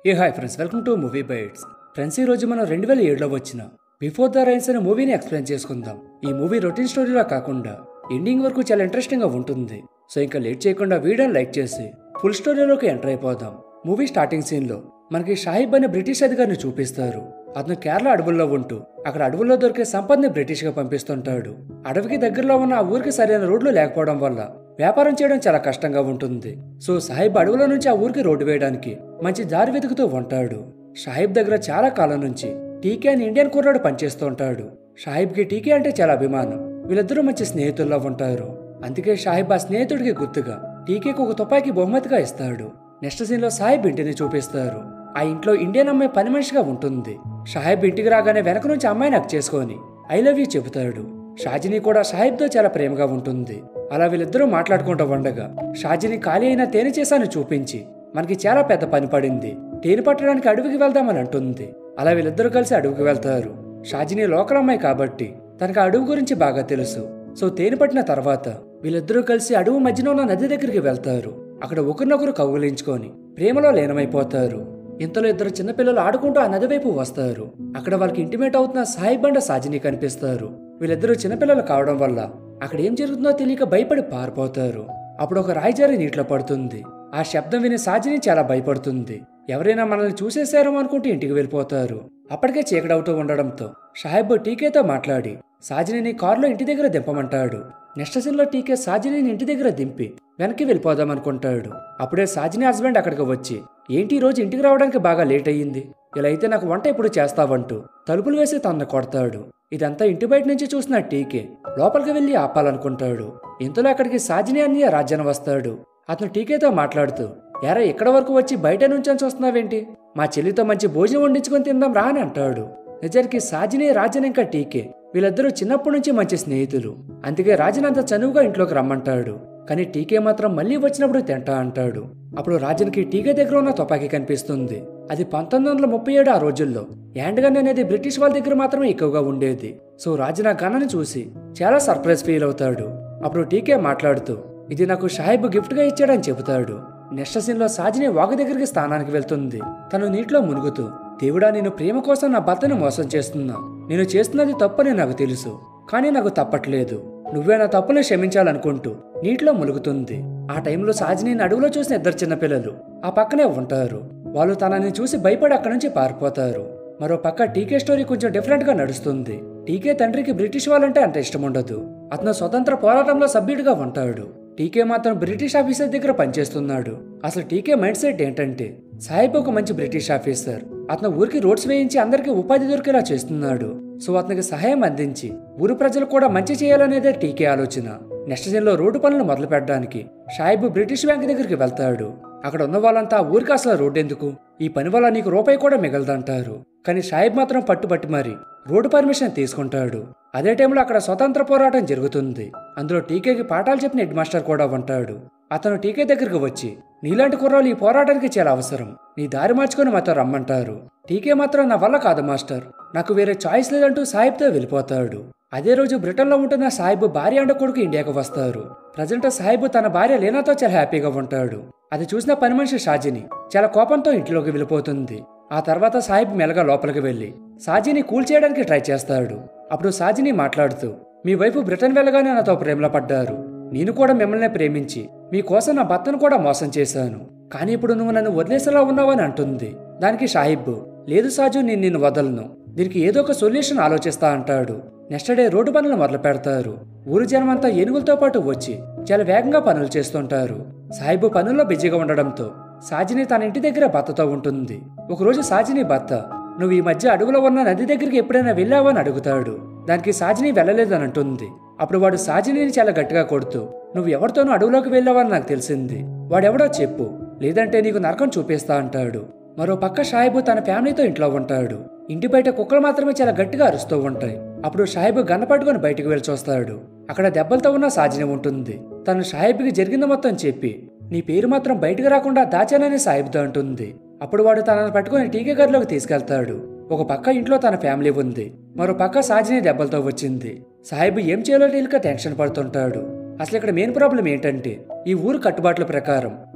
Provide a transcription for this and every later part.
A hi friends welcome to movie bites friends ఈ రోజు మనం రెండు వేల ఏడులో వచ్చిన బిఫోర్ ద రైన్స్ అనే మూవీని ఎక్స్ప్లెయిన్ చేసుకుందాం ఈ మూవీ రొటీన్ స్టోరీలా కాకుండా ఎండింగ్ వరకు చాలా ఇంట్రెస్టింగ్ గా ఉంటుంది సో ఇంకా లేట్ చేయకుండా వీడియోని లైక్ చేసి ఫుల్ స్టోరీలోకి ఎంటర్ అయిపోదాం మూవీ స్టార్టింగ్ సీన్ లో మనకి షాహిబ్ అనే బ్రిటిష్ అధికారిని చూపిస్తారు అతను కేరళ అడవుల్లో ఉంటూ అక్కడ అడవుల్లో దొరికే సంపదని బ్రిటిష్ గా పంపిస్తుంటాడు అడవికి దగ్గరలో ఉన్న ఆ ఊరికి సరైన రోడ్లు లేకపోవడం వల్ల వ్యాపారం చేయడం చాలా కష్టంగా ఉంటుంది సో సాహిబ్ అడవుల నుంచి ఆ ఊరికి రోడ్డు వేయడానికి మంచి దారి వెతుకుతూ ఉంటాడు షాహిబ్ దగ్గర చాలా కాలం నుంచి టీకే అని ఇండియన్ కుర్రాడు పనిచేస్తూ ఉంటాడు షాహిబ్కి టీకే అంటే చాలా అభిమానం వీళ్ళిద్దరూ మంచి స్నేహితుల్లా ఉంటారు అందుకే షాహిబ్ ఆ స్నేహితుడికి గుర్తుగా టీకేకి ఒక తుపాకీ బహుమతిగా ఇస్తాడు నెక్స్ట్ సీన్ లో సాహిబ్ ఇంటిని చూపిస్తారు ఆ ఇంట్లో ఇండియన్ అమ్మాయి పని మనిషిగా ఉంటుంది షాహిబ్ ఇంటికి రాగానే వెనక నుంచి అమ్మాయిని హక్ చేసుకొని ఐ లవ్ యూ చెబుతాడు షాజిని కూడా షాహిబ్తో చాలా ప్రేమగా ఉంటుంది అలా వీళ్ళిద్దరూ మాట్లాడుకుంటూ ఉండగా షాజిని ఖాళీ అయిన తేనె చేసాను చూపించి మనకి చాలా పెద్ద పని పడింది తేనె పట్టడానికి అడవికి వెళ్దామని అంటుంది అలా వీళ్ళిద్దరూ కలిసి అడవికి వెళ్తారు షాజిని లోకల్ అమ్మాయి కాబట్టి తనకు ఆ అడవి గురించి బాగా తెలుసు సో తేనె పట్టిన తర్వాత వీళ్ళిద్దరూ కలిసి అడవి మధ్యలో ఉన్న నది దగ్గరికి వెళ్తారు అక్కడ ఒకరినొకరు కౌగులించుకొని ప్రేమలో లీనమైపోతారు ఇంతలో ఇద్దరు చిన్నపిల్లలు ఆడుకుంటూ ఆ నది వైపు వస్తారు అక్కడ వాళ్ళకి ఇంటిమేట్ అవుతున్న సాయి బండ సాజిని కనిపిస్తారు వీళ్ళిద్దరూ చిన్నపిల్లలు కావడం వల్ల అక్కడ ఏం జరుగుతుందో తెలియక భయపడి పారిపోతారు అప్పుడు ఒక రాయి జారి నీటిలో పడుతుంది ఆ శబ్దం విని సాజిని చాలా భయపడుతుంది ఎవరైనా మనల్ని చూసేశారో అనుకుంటూ ఇంటికి వెళ్ళిపోతారు అప్పటికే చీకడవుతూ ఉండడంతో సాహెబ్ టీకేతో మాట్లాడి సాజిని కారులో ఇంటి దగ్గర దింపమంటాడు నెక్స్ట్ సీన్లో టీకే సాజిని ఇంటి దగ్గర దింపి వెనక్కి వెళ్ళిపోదాం అనుకుంటాడు అప్పుడే సాజిని హస్బెండ్ అక్కడికి వచ్చి ఏంటి ఈ రోజు ఇంటికి రావడానికి బాగా లేట్ అయ్యింది ఇలా అయితే నాకు వంట ఎప్పుడు చేస్తావంటూ తలుపులు వేసి తనను కొడతాడు ఇదంతా ఇంటి బయట నుంచి చూసిన టీకే లోపలికి వెళ్ళి ఆపాలనుకుంటాడు ఇంతలో అక్కడికి సాజిని అన్నయ్య రాజ్యాన్ని వస్తాడు అతను టీకేతో మాట్లాడుతూ ఎరా ఇక్కడ వరకు వచ్చి బయట నుంచి చూస్తున్నావేంటి మా చెల్లితో మంచి భోజనం వండించుకొని తిందాం రా అని అంటాడు నిజానికి సాజిని రాజన్ ఇంకా టీకే వీళ్ళిద్దరూ చిన్నప్పటి నుంచి మంచి స్నేహితులు అందుకే రాజన్ అంత చనువుగా ఇంట్లోకి రమ్మంటాడు కానీ టీకే మాత్రం మళ్ళీ వచ్చినప్పుడు తింటా అంటాడు అప్పుడు రాజన్కి టీకే దగ్గర ఉన్న తుపాకీ కనిపిస్తుంది అది పంతొమ్మిది వందల ముప్పై ఏడు ఆ రోజుల్లో హ్యాండ్ గన్ అనేది బ్రిటిష్ వాళ్ళ దగ్గర మాత్రమే ఎక్కువగా ఉండేది సో రాజన్ ఆ గన్నని చూసి చాలా సర్ప్రైజ్ ఫీల్ అవుతాడు అప్పుడు టీకే మాట్లాడుతూ ఇది నాకు షాహిబ్ గిఫ్ట్ గా ఇచ్చాడని చెబుతాడు నెక్స్ట్ సీన్ లో సాజిని వాగు దగ్గరికి స్థానానికి వెళ్తుంది తను నీటిలో మునుగుతూ దేవుడా నేను ప్రేమ కోసం నా భర్తను మోసం చేస్తున్నా నేను చేస్తున్నది తప్పని నాకు తెలుసు కానీ నాకు తప్పట్లేదు నువ్వే నా తప్పును క్షమించాలనుకుంటూ నీటిలో ములుగుతుంది ఆ టైంలో సాజిని అడవిలో చూసిన ఇద్దరు చిన్నపిల్లలు ఆ పక్కనే ఉంటారు వాళ్ళు తనని చూసి భయపడి అక్కడి నుంచి పారిపోతారు మరో పక్క టీకే స్టోరీ కొంచెం డిఫరెంట్ గా నడుస్తుంది టీకే తండ్రికి బ్రిటిష్ వాళ్ళంటే అంత ఇష్టం ఉండదు అతను స్వతంత్ర పోరాటంలో సభ్యుడిగా ఉంటాడు టీకే మాత్రం బ్రిటిష్ ఆఫీసర్ దగ్గర పనిచేస్తున్నాడు అసలు టీకే మైండ్ సెట్ ఏంటంటే సాహిబ్ ఒక మంచి బ్రిటిష్ ఆఫీసర్ అతను ఊరికి రోడ్స్ వేయించి అందరికీ ఉపాధి దొరికేలా చేస్తున్నాడు సో అతనికి సహాయం అందించి ఊరు ప్రజలు కూడా మంచి చేయాలనేదే టీకే ఆలోచన నెక్స్ట్ సీన్ లో రోడ్డు పనులు మొదలు పెట్టడానికి షాయిబ్ బ్రిటిష్ బ్యాంక్ దగ్గరికి వెళ్తాడు అక్కడ ఉన్న వాళ్ళంతా ఊరికి అసలు రోడ్డు ఎందుకు ఈ పని వల్ల నీకు రూపాయి కూడా మిగలదంటారు కానీ షాయిబ్ మాత్రం పట్టుబట్టి మరి రోడ్డు పర్మిషన్ తీసుకుంటాడు అదే టైంలో అక్కడ స్వతంత్ర పోరాటం జరుగుతుంది అందులో టీకేకి పాఠాలు చెప్పిన హెడ్ మాస్టర్ కూడా ఉంటాడు అతను టీకే దగ్గరికి వచ్చి నీలాంటి కుర్రాలు ఈ పోరాటానికి చాలా అవసరం నీ దారి మార్చుకొని మాతో రమ్మంటారు టీకే మాత్రం నా వల్ల కాదు మాస్టర్ నాకు వేరే చాయిస్ లేదంటూ సాహిబ్తో వెళ్ళిపోతాడు అదే రోజు బ్రిటన్లో ఉంటున్న సాహిబ్ భార్య అండ కొడుకు ఇండియాకు వస్తారు ప్రజెంట్ సాహిబ్ తన భార్య లీనాతో చాలా హ్యాపీగా ఉంటాడు అది చూసిన పని మనిషి షాజిని చాలా కోపంతో ఇంట్లోకి వెళ్ళిపోతుంది ఆ తర్వాత సాహిబ్ మెల్లగా లోపలికి వెళ్ళి సాజిని కూల్ చేయడానికి ట్రై చేస్తాడు అప్పుడు సాజిని మాట్లాడుతూ మీ వైపు బ్రిటన్ వెళ్ళగానే నాతో ప్రేమలో పడ్డారు నేను కూడా మిమ్మల్ని ప్రేమించి మీకోసం నా భర్తను కూడా మోసం చేశాను కానీ ఇప్పుడు నువ్వు నన్ను వదిలేసేలా ఉన్నావని అంటుంది దానికి షాహిబ్ లేదు సాజు నేను నిన్ను వదలను దీనికి ఏదో ఒక సొల్యూషన్ ఆలోచిస్తా అంటాడు నెక్స్ట్ డే రోడ్డు పనులు మొదలు పెడతారు ఊరు జనమంతా ఏనుగులతో పాటు వచ్చి చాలా వేగంగా పనులు చేస్తుంటారు సాహిబ్ పనుల్లో బిజీగా ఉండడంతో సాజిని తన ఇంటి దగ్గర భర్తతో ఉంటుంది ఒకరోజు సాజిని భర్త నువ్వు ఈ మధ్య అడవిలో ఉన్న నది దగ్గరికి ఎప్పుడైనా వెళ్ళావా అని అడుగుతాడు దానికి సాజిని వెళ్ళలేదని అంటుంది అప్పుడు వాడు సాజిని చాలా గట్టిగా కొడుతూ నువ్వు ఎవరితోనూ అడవిలోకి వెళ్ళావని నాకు తెలిసింది వాడెవడో చెప్పు లేదంటే నీకు నరకం చూపిస్తా అంటాడు మరో పక్క షాయిబు తన ఫ్యామిలీతో ఇంట్లో ఉంటాడు ఇంటి బయట కుక్కలు మాత్రమే చాలా గట్టిగా అరుస్తూ ఉంటాయి అప్పుడు షాయిబు గన్న పట్టుకొని బయటకు వెళ్ళి చూస్తాడు అక్కడ దెబ్బలతో ఉన్న సాజిని ఉంటుంది తను షాయిబ్కి జరిగింది మొత్తం చెప్పి నీ పేరు మాత్రం బయటకు రాకుండా దాచానని సాహిబ్తో అంటుంది అప్పుడు వాడు తనను పట్టుకుని టీకే గదిలోకి తీసుకెళ్తాడు ఒక పక్క ఇంట్లో తన ఫ్యామిలీ ఉంది మరో పక్క సాజిని దెబ్బలతో వచ్చింది సాహిబ్ ఏం చేయాలో తెలియక టెన్షన్ పడుతుంటాడు అసలు ఇక్కడ మెయిన్ ప్రాబ్లం ఏంటంటే ఈ ఊరు కట్టుబాట్ల ప్రకారం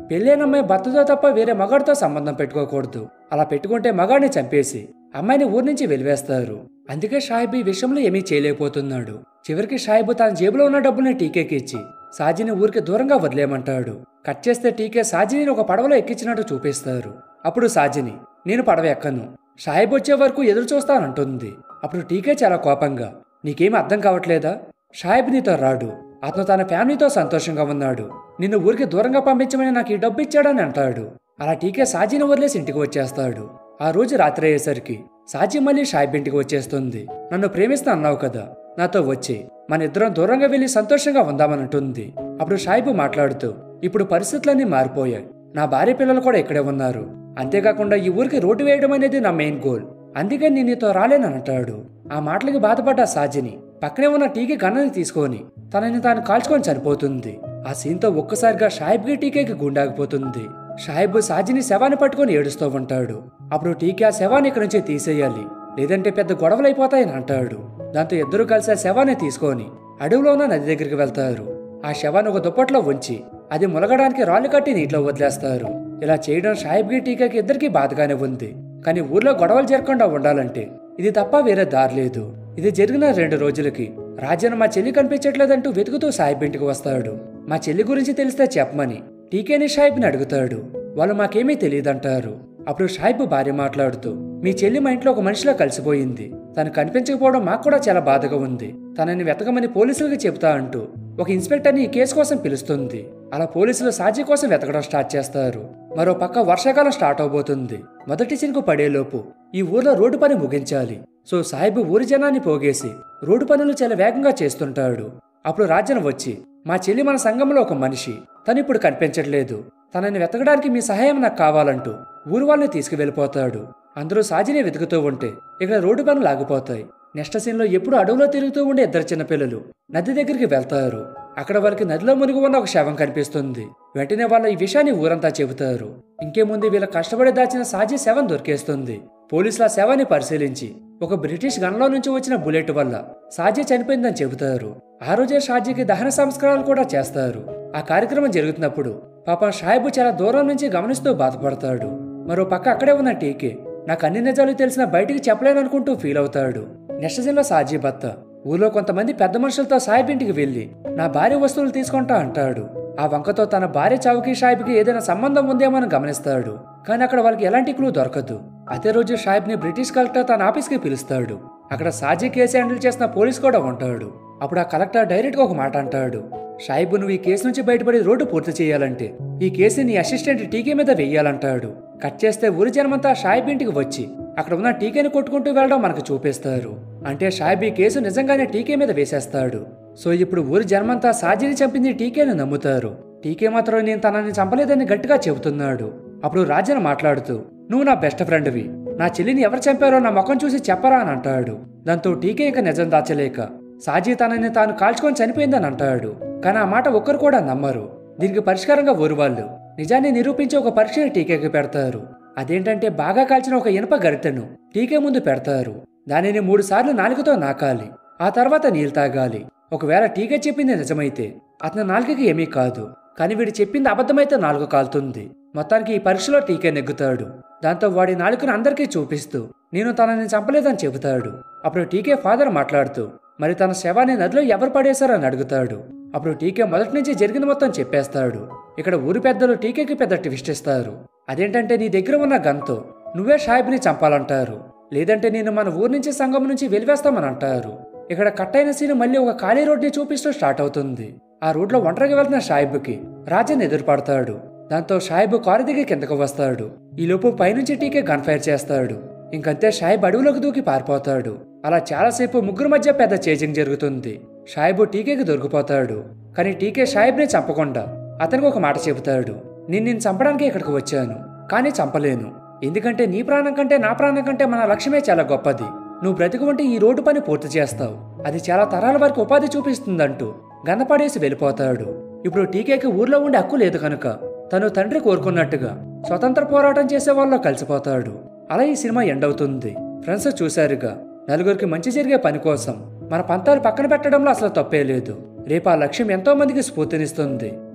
పెళ్ళైన అమ్మాయి భర్తతో తప్ప వేరే మగాడితో సంబంధం పెట్టుకోకూడదు అలా పెట్టుకుంటే మగాడిని చంపేసి అమ్మాయిని ఊరి నుంచి వెలివేస్తారు అందుకే షాయిబ్ ఈ విషయంలో ఏమీ చేయలేకపోతున్నాడు చివరికి షాయిబ్ తన జేబులో ఉన్న డబ్బుల్ని టీకేకి ఇచ్చి సాజిని ఊరికి దూరంగా వదిలేయమంటాడు కట్ చేస్తే టీకే సాజిని ఒక పడవలో ఎక్కించినట్టు చూపిస్తారు అప్పుడు సాజిని నేను పడవ ఎక్కను షాయిబ్ వచ్చే వరకు ఎదురు చూస్తానంటుంది అప్పుడు టీకే చాలా కోపంగా నీకేమీ అర్థం కావట్లేదా షాయిబ్ నీతో రాడు అతను తన ఫ్యామిలీతో సంతోషంగా ఉన్నాడు నిన్ను ఊరికి దూరంగా పంపించమని నాకు ఈ డబ్బు ఇచ్చాడని అంటాడు అలా టీకే సాజీని వదిలేసి ఇంటికి వచ్చేస్తాడు ఆ రోజు రాత్రి అయ్యేసరికి సాజీ మళ్ళీ షాయిబ్ ఇంటికి వచ్చేస్తుంది నన్ను ప్రేమిస్తా అన్నావు కదా నాతో వచ్చి మన ఇద్దరం దూరంగా వెళ్లి సంతోషంగా ఉందామనంటుంది అప్పుడు షాయిబు మాట్లాడుతూ ఇప్పుడు పరిస్థితులన్నీ మారిపోయాయి నా భార్య పిల్లలు కూడా ఇక్కడే ఉన్నారు అంతేకాకుండా ఈ ఊరికి రోడ్డు వేయడం అనేది నా మెయిన్ గోల్ అందుకే నేను నీతో రాలేనని అంటాడు ఆ మాటలకి బాధపడ్డ సాజిని పక్కనే ఉన్న టీకి గన్నని తీసుకొని తనని తాను కాల్చుకొని చనిపోతుంది ఆ సీన్తో ఒక్కసారిగా షాయిబ్కి టీకేకి గుండాగిపోతుంది షాయిబ్ సాజిని శవాన్ని పట్టుకొని ఏడుస్తూ ఉంటాడు అప్పుడు టీకే ఆ శవాన్ని ఇక్కడి నుంచి తీసేయాలి లేదంటే పెద్ద గొడవలైపోతాయని అంటాడు దాంతో ఇద్దరు కలిసి ఆ శవాన్ని తీసుకొని అడవిలో ఉన్న నది దగ్గరికి వెళ్తారు ఆ శవాన్ని ఒక దుప్పట్లో ఉంచి అది ములగడానికి రాళ్ళు కట్టి నీటిలో వదిలేస్తారు ఇలా చేయడం షాయిబ్కి టీకాకి ఇద్దరికి బాధగానే ఉంది కానీ ఊర్లో గొడవలు జరగకుండా ఉండాలంటే ఇది తప్ప వేరే దారి లేదు ఇది జరిగిన రెండు రోజులకి రాజన్ మా చెల్లి కనిపించట్లేదంటూ వెతుకుతూ సాహిబ్ ఇంటికి వస్తాడు మా చెల్లి గురించి తెలిస్తే చెప్పమని టీకేని షాయిబ్ని అడుగుతాడు వాళ్ళు మాకేమీ తెలియదంటారు అప్పుడు షాయిబ్ భార్య మాట్లాడుతూ మీ చెల్లి మా ఇంట్లో ఒక మనిషిలా కలిసిపోయింది తను కనిపించకపోవడం మాకు కూడా చాలా బాధగా ఉంది తనని వెతకమని పోలీసులకు చెబుతా అంటూ ఒక ఇన్స్పెక్టర్ని ఈ కేసు కోసం పిలుస్తుంది అలా పోలీసులు సాజీ కోసం వెతకడం స్టార్ట్ చేస్తారు మరో పక్క వర్షాకాలం స్టార్ట్ అవబోతుంది మొదటి చినుకు పడేలోపు ఈ ఊర్లో రోడ్డు పని ముగించాలి సో సాహిబ్ ఊరి జనాన్ని పోగేసి రోడ్డు పనులు చాలా వేగంగా చేస్తుంటాడు అప్పుడు రాజన వచ్చి మా చెల్లి మన సంఘంలో ఒక మనిషి తను ఇప్పుడు కనిపించట్లేదు తనని వెతకడానికి మీ సహాయం నాకు కావాలంటూ ఊరు వాళ్ళని తీసుకువెళ్ళిపోతాడు అందరూ సాజిని వెతుకుతూ ఉంటే ఇక్కడ రోడ్డు పనులు ఆగిపోతాయి నెక్స్ట్ సీన్లో ఎప్పుడు అడవిలో తిరుగుతూ ఉండే ఇద్దరు చిన్నపిల్లలు నది దగ్గరికి వెళ్తారు అక్కడ వాళ్ళకి నదిలో మునిగి ఉన్న ఒక శవం కనిపిస్తుంది వెంటనే వాళ్ళ ఈ విషయాన్ని ఊరంతా చెబుతారు ఇంకేముంది వీళ్ళ కష్టపడి దాచిన సాజీ శవం దొరికేస్తుంది పోలీసులు ఆ శవాన్ని పరిశీలించి ఒక బ్రిటిష్ గన్లో నుంచి వచ్చిన బుల్లెట్ వల్ల సాజీ చనిపోయిందని చెబుతారు ఆ రోజే షాజీకి దహన సంస్కారాలు కూడా చేస్తారు ఆ కార్యక్రమం జరుగుతున్నప్పుడు పాపం షాయిబు చాలా దూరం నుంచి గమనిస్తూ బాధపడతాడు మరో పక్క అక్కడే ఉన్న టీకే నాకు అన్ని నిజాలు తెలిసిన బయటికి చెప్పలేననుకుంటూ ఫీల్ అవుతాడు నెక్స్ట్ సీన్లో సాజీ భర్త ఊర్లో కొంతమంది పెద్ద మనుషులతో సాయిబ్ ఇంటికి వెళ్లి నా భార్య వస్తువులు తీసుకుంటా అంటాడు ఆ వంకతో తన భార్య చావుకి షాయిబ్కి ఏదైనా సంబంధం ఉందేమో అని గమనిస్తాడు కానీ అక్కడ వాళ్ళకి ఎలాంటి క్లూ దొరకదు అదే రోజు షాయిబ్ని బ్రిటిష్ కలెక్టర్ తన ఆఫీస్కి పిలుస్తాడు అక్కడ సాజీ కేసు హ్యాండిల్ చేసిన పోలీస్ కూడా ఉంటాడు అప్పుడు ఆ కలెక్టర్ డైరెక్ట్గా ఒక మాట అంటాడు షాయిబు నువ్వు ఈ కేసు నుంచి బయటపడి రోడ్డు పూర్తి చేయాలంటే ఈ కేసు నీ అసిస్టెంట్ టీకే మీద వెయ్యాలంటాడు కట్ చేస్తే ఊరి జనమంతా షాయిబ్ ఇంటికి వచ్చి అక్కడ ఉన్న టీకేని కొట్టుకుంటూ వెళ్ళడం మనకు చూపిస్తారు అంటే షాయిబ్ ఈ కేసు నిజంగానే టీకే మీద వేసేస్తాడు సో ఇప్పుడు ఊరి జనమంతా సాజీని చంపింది టీకేని నమ్ముతారు టీకే మాత్రం నేను తనని చంపలేదని గట్టిగా చెబుతున్నాడు అప్పుడు రాజన మాట్లాడుతూ నువ్వు నా బెస్ట్ ఫ్రెండ్వి నా చెల్లిని ఎవరు చంపారో నా ముఖం చూసి చెప్పరా అని అంటాడు దాంతో టీకే ఇంకా నిజం దాచలేక సాజీ తనని తాను కాల్చుకొని చనిపోయిందని అంటాడు కానీ ఆ మాట ఒక్కరు కూడా నమ్మరు దీనికి పరిష్కారంగా ఊరు వాళ్ళు నిజాన్ని నిరూపించి ఒక పరీక్షని టీకేకి పెడతారు అదేంటంటే బాగా కాల్చిన ఒక ఇనుప గరిటెను టీకే ముందు పెడతారు దానిని మూడు సార్లు నాలుకతో నాకాలి ఆ తర్వాత నీళ్ళు తాగాలి ఒకవేళ టీకే చెప్పింది నిజమైతే అతని నాలుకకి ఏమీ కాదు కానీ వీడు చెప్పింది అబద్ధమైతే నాలుగు కాలుతుంది మొత్తానికి ఈ పరీక్షలో టీకే నెగ్గుతాడు దాంతో వాడి నాలుకను అందరికీ చూపిస్తూ నేను తనని చంపలేదని చెబుతాడు అప్పుడు టీకే ఫాదర్ మాట్లాడుతూ మరి తన శవాన్ని నదిలో ఎవరు పడేశారని అడుగుతాడు అప్పుడు టీకే మొదటి నుంచి జరిగింది మొత్తం చెప్పేస్తాడు ఇక్కడ ఊరి పెద్దలు టీకేకి పెద్ద ట్విస్ట్ ఇస్తారు అదేంటంటే నీ దగ్గర ఉన్న గన్తో నువ్వే షాయిబ్ని చంపాలంటారు లేదంటే నేను మన ఊరి నుంచి సంఘం నుంచి వెలివేస్తామని అంటారు ఇక్కడ కట్ అయిన సీన్ మళ్ళీ ఒక ఖాళీ రోడ్ని చూపిస్తూ స్టార్ట్ అవుతుంది ఆ రోడ్లో ఒంటరిగా వెళ్తున్న షాయిబ్కి రాజన్ ఎదురుపడతాడు దాంతో షాయిబ్ కారు దిగి కిందకు వస్తాడు ఈలోపు పైనుంచి టీకే గన్ ఫైర్ చేస్తాడు ఇంకంతే షాయిబ్ అడవిలోకి దూకి పారిపోతాడు అలా చాలాసేపు ముగ్గురు మధ్య పెద్ద చేజింగ్ జరుగుతుంది షాయిబు టీకేకి దొరికిపోతాడు కానీ టీకే షాయిబ్ని చంపకుండా అతనికి ఒక మాట చెబుతాడు నేను నిన్ను చంపడానికి ఇక్కడికి వచ్చాను కానీ చంపలేను ఎందుకంటే నీ ప్రాణం కంటే నా ప్రాణం కంటే మన లక్ష్యమే చాలా గొప్పది నువ్వు బ్రతికి ఉంటే ఈ రోడ్డు పని పూర్తి చేస్తావు అది చాలా తరాల వరకు ఉపాధి చూపిస్తుందంటూ గన్నపడేసి వెళ్ళిపోతాడు ఇప్పుడు టీకేకి ఊర్లో ఉండే హక్కు లేదు కనుక తను తండ్రి కోరుకున్నట్టుగా స్వతంత్ర పోరాటం చేసే వాళ్ళలో కలిసిపోతాడు అలా ఈ సినిమా ఎండ్ అవుతుంది ఫ్రెండ్స్ చూశారుగా నలుగురికి మంచి జరిగే పని కోసం మన పంతాలు పక్కన పెట్టడంలో అసలు తప్పే లేదు రేపు ఆ లక్ష్యం ఎంతో మందికి స్ఫూర్తినిస్తుంది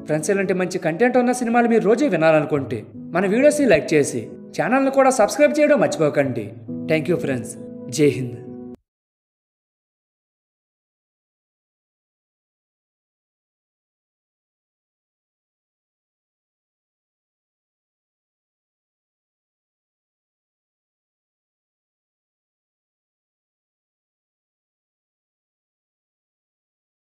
ఫ్రెండ్స్ ఇలాంటి మంచి కంటెంట్ ఉన్న సినిమాలు మీరు రోజు వినాలనుకుంటే మన వీడియోస్ని లైక్ చేసి ఛానల్ను కూడా సబ్స్క్రైబ్ చేయడం మర్చిపోకండి థ్యాంక్ యూ ఫ్రెండ్స్ జై హింద్